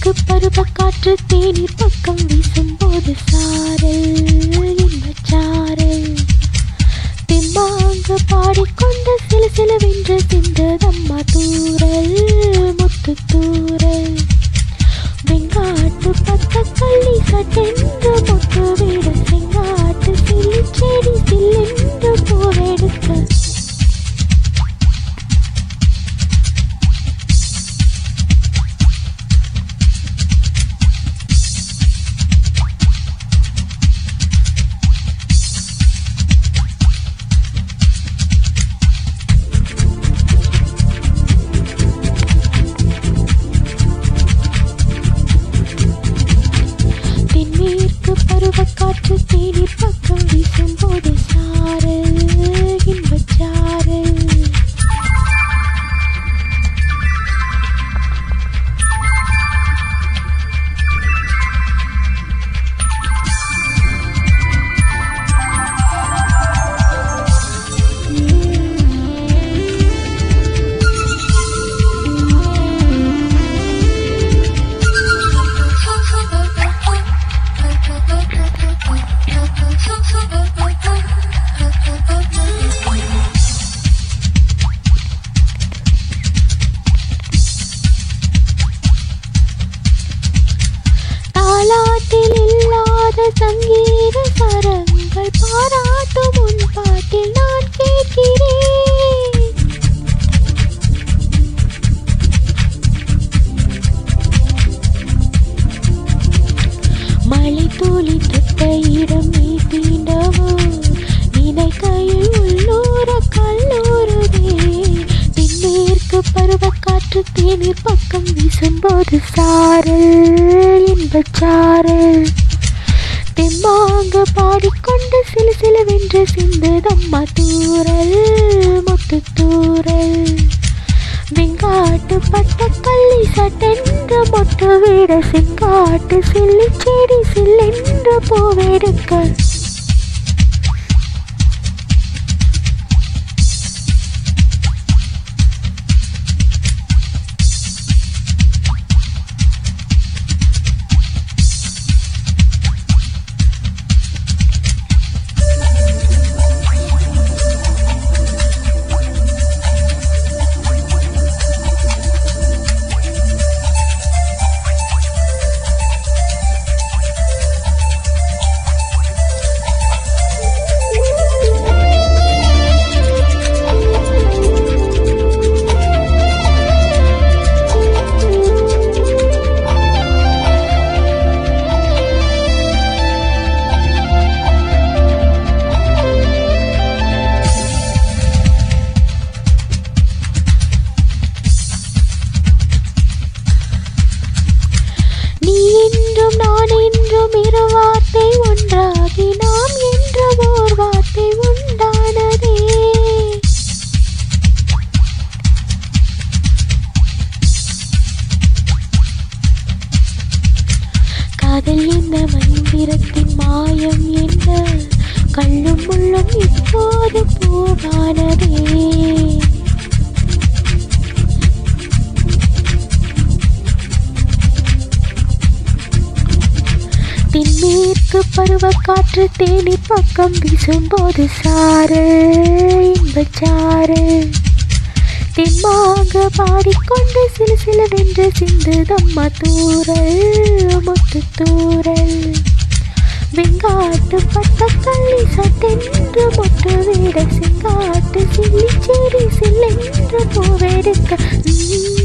தென்மேற்கு பருவ காற்று தேநீர் பக்கம் வீசும்போது சாரல் இன்பச்சாரல் திம்மாங்கு பாடிக்கொண்டு சில சிலவென்று சிந்ததம்மா தூரல் முத்து தூரல் வெங்காட்டு பத்த கள்ளி சட்டென்று முட்டு விட செங்காட்டு சில்லி செடி சில்லென்று பூவெடுக்க தென்மேற்கு பருவக்காற்று தேநீர் பக்கம் வீசும்போது சாரல் இன்பச்சாரல் தாலாட்டில் இல்லாத சங்கீத சரங்கள் பாராட்டும் உன் பாட்டில் நான் கேட்கிறேன் மழை துளி தொட்ட இடம் நீ தீண்டவோ நினைக்கையில் உள்ளூர கல்லூருதே தென்மேற்கு பருவக்காற்று தேநீர் பக்கம் வீசும்போது சாரல் இன்பச்சாரல் தெம்மாங்க பாடிக்கொண்டு சில சிலவென்று சிந்துதம்மா தூரல் முத்து தூரல் வெங்காட்டு பட்ட கள்ளி சட்டென்று மொட்டு விட செங்காட்டு சில்லி செடி சில்லென்று பூவெடுக்க நீ என்றும் நான் என்றும் இரு வார்த்தை ஒன்றாகி நாம் என்ற ஓர் வார்த்தை உண்டானதே காதல் என்ன மந்திரத்தின் மாயம் என்ன கள்ளும் முள்ளும் இப்போது பூவானதே தென்மேற்கு பருவக்காற்று தேநீர் பக்கம் வீசும்போது சாறு இன்பச்சாறு தெம்மாக பாடிக்கொண்டு சில சிலவென்று சிந்துதம்மா தூரல் முத்து தூரல் வெங்காட்டு பட்ட கள்ளி சட்டென்று மொட்டு விட செங்காட்டு சில்லி செடி சில்லென்று பூவெடுக்க